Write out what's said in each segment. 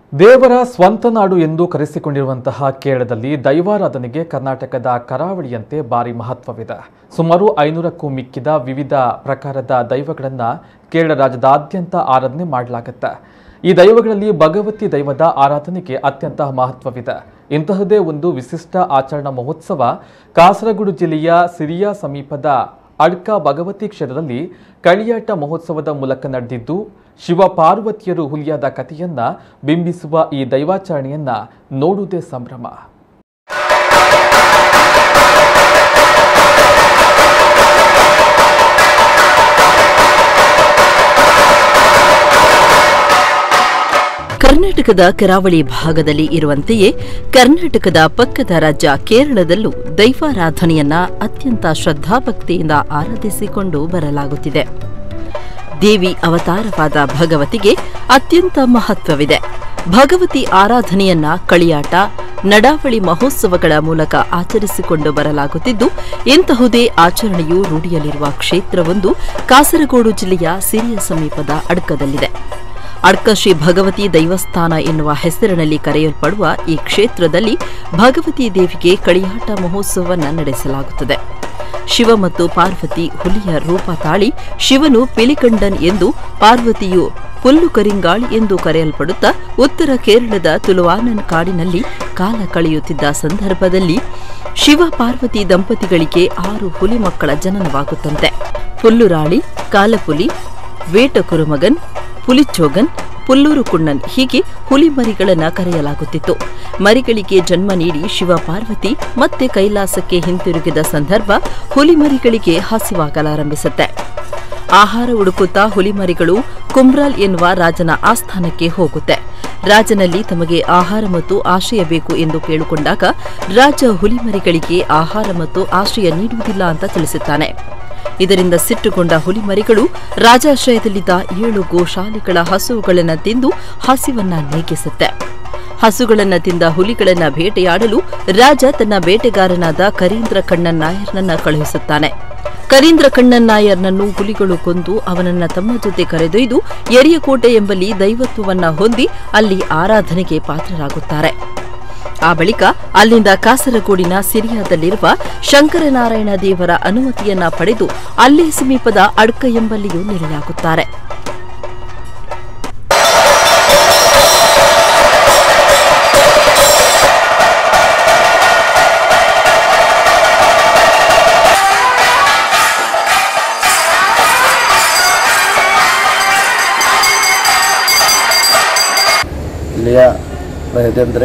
ದೇವರ ಸ್ವಂತ ನಾಡು ಎಂದು ಕರೆಸಿಕೊಂಡಿರುವಂತಹ ಕೇರಳದಲ್ಲಿ ದೈವಾರಾಧನೆಗೆ ಕರ್ನಾಟಕದ ಕರಾವಳಿಯಂತೆ ಭಾರಿ ಮಹತ್ವವಿದೆ ಸುಮಾರು ಐನೂರಕ್ಕೂ ಮಿಕ್ಕಿದ ವಿವಿಧ ಪ್ರಕಾರದ ದೈವಗಳನ್ನು ಕೇರಳ ರಾಜ್ಯದಾದ್ಯಂತ ಆರಾಧನೆ ಮಾಡಲಾಗುತ್ತೆ ಈ ದೈವಗಳಲ್ಲಿ ಭಗವತಿ ದೈವದ ಆರಾಧನೆಗೆ ಅತ್ಯಂತ ಮಹತ್ವವಿದೆ ಇಂತಹದೇ ಒಂದು ವಿಶಿಷ್ಟ ಆಚರಣಾ ಮಹೋತ್ಸವ ಕಾಸರಗೋಡು ಜಿಲ್ಲೆಯ ಸಿರಿಯಾ ಸಮೀಪದ ಅಡ್ಕ ಭಗವತಿ ಕ್ಷೇತ್ರದಲ್ಲಿ ಕಳಿಯಾಟ ಮಹೋತ್ಸವದ ಮೂಲಕ ನಡೆದಿದ್ದು ಶಿವ ಪಾರ್ವತಿಯರು ಹುಲಿಯಾದ ಕಥೆಯನ್ನ ಬಿಂಬಿಸುವ ಈ ದೈವಾಚರಣೆಯನ್ನ ನೋಡುವುದೇ ಸಂಭ್ರಮ ಕರ್ನಾಟಕದ ಕರಾವಳಿ ಭಾಗದಲ್ಲಿ ಇರುವಂತೆಯೇ ಕರ್ನಾಟಕದ ಪಕ್ಕದ ರಾಜ್ಯ ಕೇರಳದಲ್ಲೂ ದೈವಾರಾಧನೆಯನ್ನ ಅತ್ಯಂತ ಶ್ರದ್ಧಾಭಕ್ತಿಯಿಂದ ಆರಾಧಿಸಿಕೊಂಡು ಬರಲಾಗುತ್ತಿದೆ ದೇವಿ ಅವತಾರವಾದ ಭಗವತಿಗೆ ಅತ್ಯಂತ ಮಹತ್ವವಿದೆ ಭಗವತಿ ಆರಾಧನೆಯನ್ನ ಕಳಿಯಾಟ ನಡಾವಳಿ ಮಹೋತ್ಸವಗಳ ಮೂಲಕ ಆಚರಿಸಿಕೊಂಡು ಬರಲಾಗುತ್ತಿದ್ದು ಇಂತಹುದೇ ಆಚರಣೆಯು ರೂಢಿಯಲ್ಲಿರುವ ಕ್ಷೇತ್ರವೊಂದು ಕಾಸರಗೋಡು ಜಿಲ್ಲೆಯ ಸಿರಿಯ ಸಮೀಪದ ಅಡ್ಕದಲ್ಲಿದೆ ಅಡ್ಕ ಶ್ರೀ ಭಗವತಿ ದೈವಸ್ಥಾನ ಎನ್ನುವ ಹೆಸರಿನಲ್ಲಿ ಕರೆಯಲ್ಪಡುವ ಈ ಕ್ಷೇತ್ರದಲ್ಲಿ ಭಗವತಿ ದೇವಿಗೆ ಕಳಿಯಾಟ ಮಹೋತ್ಸವವನ್ನು ನಡೆಸಲಾಗುತ್ತದೆ ಶಿವ ಮತ್ತು ಪಾರ್ವತಿ ಹುಲಿಯ ರೂಪ ತಾಳಿ ಶಿವನು ಪಿಲಿಕಂಡನ್ ಎಂದು ಪಾರ್ವತಿಯು ಪುಲ್ಲು ಕರಿಂಗಾಳ್ ಎಂದು ಕರೆಯಲ್ಪಡುತ್ತಾ ಉತ್ತರ ಕೇರಳದ ತುಲುವಾನನ್ ಕಾಡಿನಲ್ಲಿ ಕಾಲ ಕಳೆಯುತ್ತಿದ್ದ ಸಂದರ್ಭದಲ್ಲಿ ಶಿವ ಪಾರ್ವತಿ ದಂಪತಿಗಳಿಗೆ ಆರು ಹುಲಿ ಮಕ್ಕಳ ಜನನವಾಗುತ್ತಂತೆ ಪುಲ್ಲುರಾಳಿ ಕಾಲಪುಲಿ ವೇಟಕುರುಮಗನ್ ಪುಲಿಚೋಗನ್ ಪುಲ್ಲೂರು ಕುಣ್ಣನ್ ಹೀಗೆ ಹುಲಿ ಮರಿಗಳನ್ನ ಕರೆಯಲಾಗುತ್ತಿತ್ತು ಮರಿಗಳಿಗೆ ಜನ್ಮ ನೀಡಿ ಶಿವ ಪಾರ್ವತಿ ಮತ್ತೆ ಕೈಲಾಸಕ್ಕೆ ಹಿಂತಿರುಗಿದ ಸಂದರ್ಭ ಹುಲಿ ಮರಿಗಳಿಗೆ ಹಸಿವಾಗಲಾರಂಭಿಸುತ್ತೆ ಆಹಾರ ಹುಡುಕುತ್ತಾ ಹುಲಿಮರಿಗಳು ಕುಮ್ರಾಲ್ ಎನ್ನುವ ರಾಜನ ಆಸ್ಥಾನಕ್ಕೆ ಹೋಗುತ್ತೆ ರಾಜನಲ್ಲಿ ತಮಗೆ ಆಹಾರ ಮತ್ತು ಆಶ್ರಯ ಬೇಕು ಎಂದು ಕೇಳಿಕೊಂಡಾಗ ರಾಜ ಹುಲಿಮರಿಗಳಿಗೆ ಆಹಾರ ಮತ್ತು ಆಶ್ರಯ ನೀಡುವುದಿಲ್ಲ ಅಂತ ತಿಳಿಸುತ್ತಾನೆ ಇದರಿಂದ ಸಿಟ್ಟುಗೊಂಡ ಹುಲಿಮರಿಗಳು ರಾಜಾಶ್ರಯದಲ್ಲಿದ್ದ ಏಳು ಗೋಶಾಲೆಗಳ ಹಸುವುಗಳನ್ನು ತಿಂದು ಹಸಿವನ್ನ ನೀಗಿಸುತ್ತೆ ಹಸುಗಳನ್ನ ತಿಂದ ಹುಲಿಗಳನ್ನ ಬೇಟೆಯಾಡಲು ರಾಜ ತನ್ನ ಬೇಟೆಗಾರನಾದ ಕರೀಂದ್ರ ಕಣ್ಣನ್ ನಾಯರ್ನನ್ನ ಕಳುಹಿಸುತ್ತಾನೆ ಕರೀಂದ್ರ ಕಣ್ಣನ್ ನಾಯರ್ನನ್ನು ಹುಲಿಗಳು ಕೊಂದು ಅವನನ್ನ ತಮ್ಮ ಜೊತೆ ಕರೆದೊಯ್ದು ಎರಿಯಕೋಟೆ ಎಂಬಲ್ಲಿ ದೈವತ್ವವನ್ನ ಹೊಂದಿ ಅಲ್ಲಿ ಆರಾಧನೆಗೆ ಪಾತ್ರರಾಗುತ್ತಾರೆ ಆ ಬಳಿಕ ಅಲ್ಲಿಂದ ಕಾಸರಗೋಡಿನ ಸಿರಿಯಾದಲ್ಲಿರುವ ಶಂಕರನಾರಾಯಣ ದೇವರ ಅನುಮತಿಯನ್ನ ಪಡೆದು ಅಲ್ಲೇ ಸಮೀಪದ ಅಡ್ಕ ಎಂಬಲ್ಲಿಯೂ ನೆಲೆಯಾಗುತ್ತಾರೆ ಇಲ್ಲಿಯ ಇದೆಂದರೆ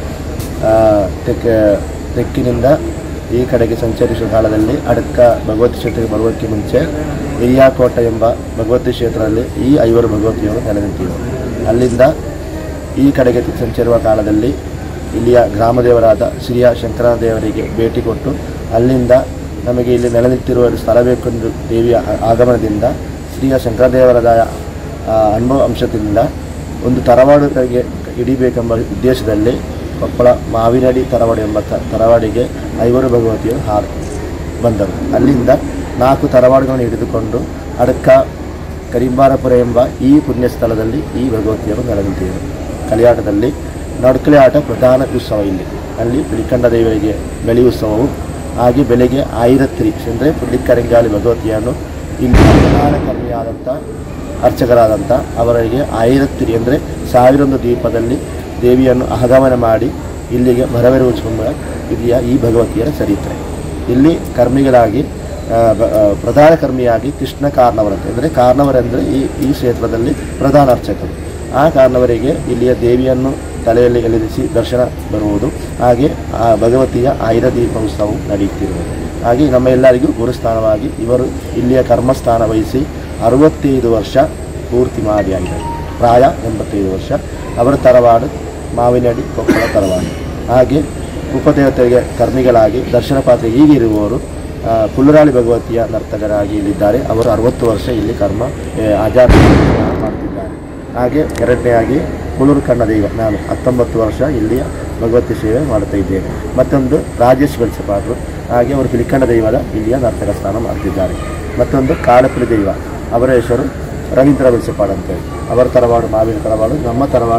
ತೆಕ್ಕ ತೆಕ್ಕಿನಿಂದ ಈ ಕಡೆಗೆ ಸಂಚರಿಸುವ ಕಾಲದಲ್ಲಿ ಅಡಕ ಭಗವತಿ ಕ್ಷೇತ್ರಕ್ಕೆ ಬರುವುದಕ್ಕೆ ಮುಂಚೆ ಹಿರಿಯಾಕೋಟ ಎಂಬ ಭಗವತಿ ಕ್ಷೇತ್ರದಲ್ಲಿ ಈ ಐವರು ಭಗವತಿಯವರು ನೆಲೆನಿಂತಿರು ಅಲ್ಲಿಂದ ಈ ಕಡೆಗೆ ಸಂಚರಿಸುವ ಕಾಲದಲ್ಲಿ ಇಲ್ಲಿಯ ಗ್ರಾಮದೇವರಾದ ಶ್ರೀಯ ಶಂಕರ ದೇವರಿಗೆ ಭೇಟಿ ಕೊಟ್ಟು ಅಲ್ಲಿಂದ ನಮಗೆ ಇಲ್ಲಿ ನೆಲೆನಿಂತಿರುವ ಒಂದು ಸ್ಥಳ ಬೇಕೆಂದು ದೇವಿಯ ಆಗಮನದಿಂದ ಶ್ರೀಯ ಶಂಕರದೇವರದ ಆ, ಅನುಭವ ಅಂಶದಿಂದ ಒಂದು ತರವಾಡಿಗೆ ಹಿಡಿಬೇಕೆಂಬ ಉದ್ದೇಶದಲ್ಲಿ ಕೊಪ್ಪಳ ಮಾವಿನಡಿ ತರವಾಡು ಎಂಬ ತ- ತರವಾಡಿಗೆ ಐವರು ಭಗವತಿಯರು ಹಾರು ಬಂದರು ಅಲ್ಲಿಂದ ನಾಲ್ಕು ತರವಾಡುಗಳನ್ನು ಹಿಡಿದುಕೊಂಡು ಅಡಕ ಕರಿಂಬಾರಪುರ ಎಂಬ ಈ ಪುಣ್ಯ ಸ್ಥಳದಲ್ಲಿ ಈ ಭಗವತಿಯರು ನೆಲೆನಿಂತಿದ್ದರು ಕಲಿಯಾಟದಲ್ಲಿ ನಡ್ಕಲೆ ಆಟ ಪ್ರಧಾನ ಉತ್ಸವ ಇಲ್ಲಿ ಅಲ್ಲಿ ಪಿಲಿಕಂಡ ದೇವರಿಗೆ ಬೆಳಿ ಉತ್ಸವವು ಹಾಗೆ ಬೆಲೆಗೆ ಆಯಿರತ್ರಿ ಅಂದರೆ ಪುಲ್ಲಿಕರಂಗಾಲಿ ಭಗವತಿಯನ್ನು ಇಲ್ಲಿ ಪ್ರಧಾನ ಕರ್ಮಿಯಾದಂಥ ಅರ್ಚಕರಾದಂಥ ಅವರಿಗೆ ಆಯಿರತ್ತಿರಿ ಅಂದರೆ ಸಾವಿರೊಂದು ದೀಪದಲ್ಲಿ ದೇವಿಯನ್ನು ಆಗಮನ ಮಾಡಿ ಇಲ್ಲಿಗೆ ಬರವೆರುವುದೆಂಬ ಇಲ್ಲಿಯ ಈ ಭಗವತಿಯರ ಚರಿತ್ರೆ ಇಲ್ಲಿ ಕರ್ಮಿಗಳಾಗಿ ಆ, ಬ- ಆ, ಪ್ರಧಾನ ಕರ್ಮಿಯಾಗಿ ಕೃಷ್ಣ ಕಾರ್ನವರಂತೆ ಅಂದರೆ ಕಾರ್ನವರೆಂದರೆ ಈ ಈ ಕ್ಷೇತ್ರದಲ್ಲಿ ಪ್ರಧಾನ ಅರ್ಚಕರು ಆ ಕಾರಣವರಿಗೆ ಇಲ್ಲಿಯ ದೇವಿಯನ್ನು ತಲೆಯಲ್ಲಿ ಎಳೆದಿಸಿ ದರ್ಶನ ಬರುವುದು ಹಾಗೆ ಆ ಭಗವತಿಯ ಆಯುಧ ದೀಪ ಉತ್ಸವವು ನಡೆಯುತ್ತಿರುವುದು ಹಾಗೆ ನಮ್ಮ ಎಲ್ಲರಿಗೂ ಗುರುಸ್ಥಾನವಾಗಿ ಇವರು ಇಲ್ಲಿಯ ಕರ್ಮಸ್ಥಾನ ವಹಿಸಿ ಅರವತ್ತೈದು ವರ್ಷ ಪೂರ್ತಿ ಮಾಡಿ ಆಗಿದೆ ಪ್ರಾಯ ಎಂಬತ್ತೈದು ವರ್ಷ ಅವರ ತರವಾಡು ಮಾವಿನಡಿ ಕೊಪ್ಪಳ ತರವಾಡು ಹಾಗೆ ಉಪದೇವತೆಗೆ ಕರ್ಮಿಗಳಾಗಿ ದರ್ಶನ ಪಾತ್ರ ಈಗಿರುವವರು ಆ, ಪುಲ್ಲರಾಳಿ ಭಗವತಿಯ ನರ್ತಕರಾಗಿ ಇಲ್ಲಿದ್ದಾರೆ ಅವರು ಅರವತ್ತು ವರ್ಷ ಇಲ್ಲಿ ಕರ್ಮ ಏ, ಆಚಾರ ಮಾಡ್ತಿದ್ದಾರೆ ಹಾಗೆ ಎರಡನೆಯಾಗಿ ಕುಳೂರು ಕಣ್ಣ ದೈವ ನಾನು ಹತ್ತೊಂಬತ್ತು ವರ್ಷ ಇಲ್ಲಿಯ ಭಗವತಿ ಸೇವೆ ಮಾಡುತ್ತಾ ಇದ್ದೇನೆ ಮತ್ತೊಂದು ರಾಜೇಶ್ ಬೆಳ್ಸಪಾಟ್ರು ಹಾಗೆ ಅವರು ಪಿಲಿಕಂಡ ದೈವದ ಇಲ್ಲಿಯ ನರ್ತಕ ಸ್ಥಾನ ಮಾಡ್ತಿದ್ದಾರೆ ಮತ್ತೊಂದು ಕಾಳಪುಲಿ ದೈವ ಅವರ ಹೆಸರು ರವೀಂದ್ರ ಬೆಳ್ಸಪಾಡ್ ಅಂತೇಳಿ ಅವರ ತರವಾಡು ಮಾವಿನ ತರವಾಡು ನಮ್ಮ ತರವಾಡು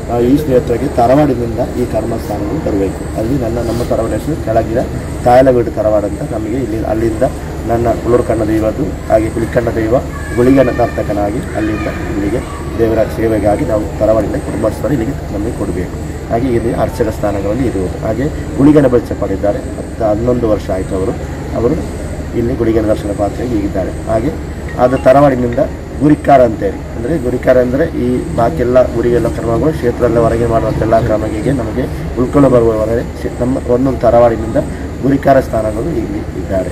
ನಾವು ಈ ಕ್ಷೇತ್ರಕ್ಕೆ ತರವಾಡಿನಿಂದ ಈ ಕರ್ಮಸ್ಥಾನಗಳು ಬರಬೇಕು ಅಲ್ಲಿ ನನ್ನ ನಮ್ಮ ತರವಾಡ ಹೆಸರು ಕೆಳಗಿನ ತಾಯಲವೀಡು ತರವಾಡ ಅಂತ ನಮಗೆ ಇಲ್ಲಿ ಅಲ್ಲಿಂದ ನನ್ನ ಉಳುರ್ಕಣ್ಣ ದೈವದ್ದು ಹಾಗೆ ಹುಲಿಕಣ್ಣ ದೈವ ಗುಳಿಗ ನರ್ತಕನಾಗಿ ಅಲ್ಲಿಂದ ಇಲ್ಲಿಗೆ ದೇವರ ಸೇವೆಗಾಗಿ ನಾವು ತರವಾಡಿಯಿಂದ ಕುಟುಂಬಸ್ಥರು ಇಲ್ಲಿಗೆ ನಮಗೆ ಕೊಡಬೇಕು ಹಾಗೆ ಇಲ್ಲಿ ಅರ್ಚಕ ಸ್ಥಾನಗಳಲ್ಲಿ ಇರುವುದು ಹಾಗೆ ಗುಳಿಗನ ಪರಿಚಯ ಪಡೆದಿದ್ದಾರೆ ಹತ್ತು ಹನ್ನೊಂದು ವರ್ಷ ಆಯಿತು ಅವರು ಅವರು ಇಲ್ಲಿ ಗುಳಿಗನ ದರ್ಶನ ಪಾತ್ರೆಗೆ ಹೀಗಿದ್ದಾರೆ ಹಾಗೆ ಆದ ತರವಾಡಿನಿಂದ ಗುರಿಕಾರ ಅಂತೇಳಿ ಅಂದರೆ ಗುರಿಕಾರ ಅಂದರೆ ಈ ಬಾಕಿಯೆಲ್ಲ ಗುರಿಗೆಲ್ಲ ಕ್ರಮಗಳು ಕ್ಷೇತ್ರದಲ್ಲ ಹೊರಗೆ ಮಾಡುವಂತೆಲ್ಲ ಕ್ರಮಗಳಿಗೆ ನಮಗೆ ಉಳ್ಕೊಂಡು ಬರುವವರೆಗೆ ಕ್ಷೇ- ನಮ್ಮ ಒಂದೊಂದು ತರವಾಡಿನಿಂದ ಗುರಿಕಾರ ಸ್ಥಾನಗಳು ಇಲ್ಲಿ ಇದ್ದಾರೆ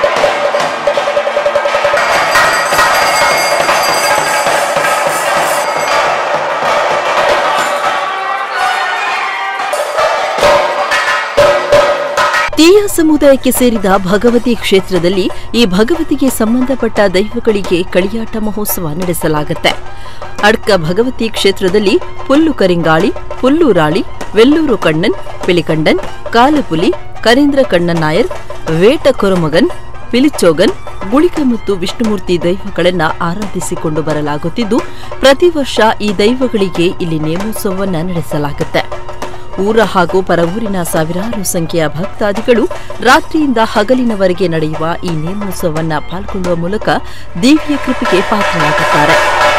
ತೀಯ ಸಮುದಾಯಕ್ಕೆ ಸೇರಿದ ಭಗವತಿ ಕ್ಷೇತ್ರದಲ್ಲಿ ಈ ಭಗವತಿಗೆ ಸಂಬಂಧಪಟ್ಟ ದೈವಗಳಿಗೆ ಕಳಿಯಾಟ ಮಹೋತ್ಸವ ನಡೆಸಲಾಗುತ್ತೆ ಅಡ್ಕ ಭಗವತಿ ಕ್ಷೇತ್ರದಲ್ಲಿ ಪುಲ್ಲು ಕರಿಂಗಾಳಿ ಪುಲ್ಲೂರಾಳಿ ವೆಲ್ಲೂರು ಕಣ್ಣನ್ ಪಿಲಿಕಂಡನ್ ಕಾಲಪುಲಿ ಕರೇಂದ್ರ ಕಣ್ಣನ್ ನಾಯರ್ ವೇಟ ಕೊರಮಗನ್ ಪಿಲಿಚೋಗನ್ ಗುಳಿಕ ಮತ್ತು ವಿಷ್ಣುಮೂರ್ತಿ ದೈವಗಳನ್ನ ಆರಾಧಿಸಿಕೊಂಡು ಬರಲಾಗುತ್ತಿದ್ದು ಪ್ರತಿ ವರ್ಷ ಈ ದೈವಗಳಿಗೆ ಇಲ್ಲಿ ನೇಮೋತ್ಸವವನ್ನ ನಡೆಸಲಾಗುತ್ತೆ ಊರ ಹಾಗೂ ಪರವೂರಿನ ಸಾವಿರಾರು ಸಂಖ್ಯೆಯ ಭಕ್ತಾದಿಗಳು ರಾತ್ರಿಯಿಂದ ಹಗಲಿನವರೆಗೆ ನಡೆಯುವ ಈ ನೇಮೋತ್ಸವವನ್ನ ಪಾಲ್ಗೊಳ್ಳುವ ಮೂಲಕ ದೇವಿಯ ಕೃಪೆಗೆ ಪಾತ್ರರಾಗುತ್ತಾರೆ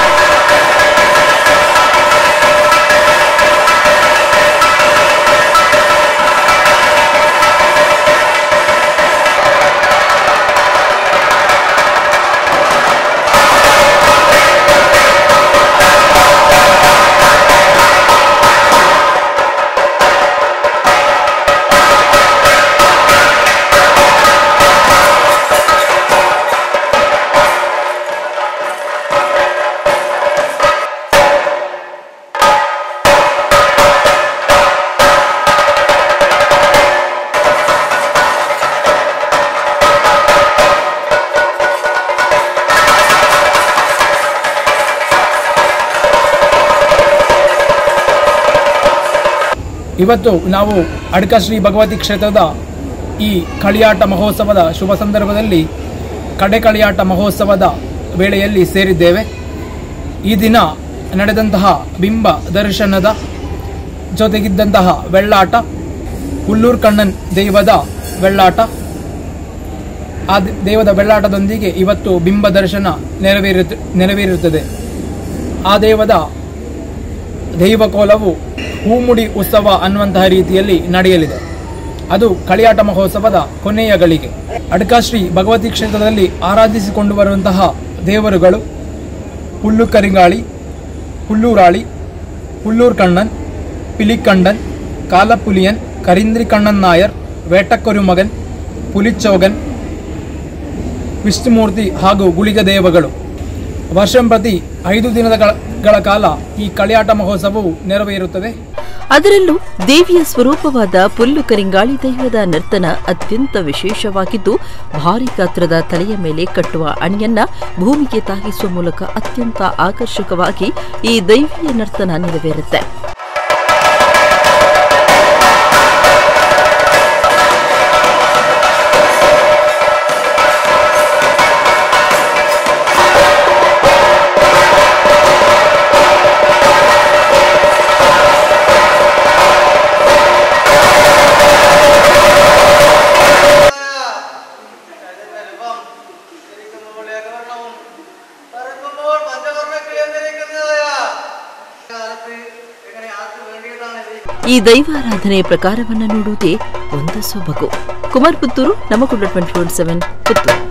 ಇವತ್ತು ನಾವು ಅಡ್ಕ ಶ್ರೀ ಭಗವತಿ ಕ್ಷೇತ್ರದ ಈ ಕಳಿಯಾಟ ಮಹೋತ್ಸವದ ಶುಭ ಸಂದರ್ಭದಲ್ಲಿ ಕಡೆ ಕಳಿಯಾಟ ಮಹೋತ್ಸವದ ವೇಳೆಯಲ್ಲಿ ಸೇರಿದ್ದೇವೆ ಈ ದಿನ ನಡೆದಂತಹ ಬಿಂಬ ದರ್ಶನದ ಜೊತೆಗಿದ್ದಂತಹ ಬೆಳ್ಳಾಟ ಹುಲ್ಲೂರು ಕಣ್ಣನ್ ದೈವದ ಬೆಳ್ಳಾಟ ಆ ದ- ದೈವದ ಬೆಳ್ಳಾಟದೊಂದಿಗೆ ಇವತ್ತು ಬಿಂಬ ದರ್ಶನ ನೆರವೇರುತ್ತ ನೆರವೇರುತ್ತದೆ ಆ ದೈವದ ದೈವಕೋಲವು ಹೂಮುಡಿ ಉತ್ಸವ ಅನ್ನುವಂತಹ ರೀತಿಯಲ್ಲಿ ನಡೆಯಲಿದೆ ಅದು ಕಳಿಯಾಟ ಮಹೋತ್ಸವದ ಕೊನೆಯ ಗಳಿಗೆ ಅಡ್ಕಾಶ್ರೀ ಭಗವತಿ ಕ್ಷೇತ್ರದಲ್ಲಿ ಆರಾಧಿಸಿಕೊಂಡು ಬರುವಂತಹ ದೇವರುಗಳು ಹುಲ್ಲು ಕರಿಂಗಾಳಿ ಹುಲ್ಲೂರಾಳಿ ಹುಲ್ಲೂರು ಕಣ್ಣನ್ ಪಿಲಿಕಂಡನ್ ಕಾಲಪುಲಿಯನ್ ಕರಿಂದ್ರಿ ಕಣ್ಣನ್ ನಾಯರ್ ವೇಟಕ್ಕೊರು ಮಗನ್ ಪುಲಿಚೋಗನ್ ವಿಷ್ಣುಮೂರ್ತಿ ಹಾಗೂ ಗುಳಿಗ ದೇವಗಳು ವರ್ಷಂಪ್ರತಿ ಐದು ದಿನದ ಗಳ- ಗಳ ಕಾಲ ಈ ಕಳಿಯಾಟ ಮಹೋತ್ಸವವು ನೆರವೇರುತ್ತದೆ ಅದರಲ್ಲೂ ದೇವಿಯ ಸ್ವರೂಪವಾದ ಪುಲ್ಲು ಕರಿಂಗಾಳಿ ದೈವದ ನರ್ತನ ಅತ್ಯಂತ ವಿಶೇಷವಾಗಿದ್ದು ಭಾರಿ ಗಾತ್ರದ ತಲೆಯ ಮೇಲೆ ಕಟ್ಟುವ ಅಣಿಯನ್ನ ಭೂಮಿಗೆ ತಾಗಿಸುವ ಮೂಲಕ ಅತ್ಯಂತ ಆಕರ್ಷಕವಾಗಿ ಈ ದೈವಿಯ ನರ್ತನ ನೆರವೇರುತ್ತೆ പറയുമ്പോൾ പഞ്ചവർണ്ണ ക്രിയന്നിരിക്കുന്നതായ കാലത്ത് എങ്ങനെ ആർക്ക് വേണ്ടിയതാണ് ഇത് ಈ ದೈವಾರಾಧನೆ ಪ್ರಕಾರವನ್ನು ನೋಡುವುದೇ ಒಂದು ಸೊಬಗು ಕುಮಾರ್ ಪುತ್ತೂರು ನಮಗುಡ್ಡ ಟ್ವೆಂಟಿ ಫೋರ್ ಸೆವೆನ್ ಪುತ್ತೂರು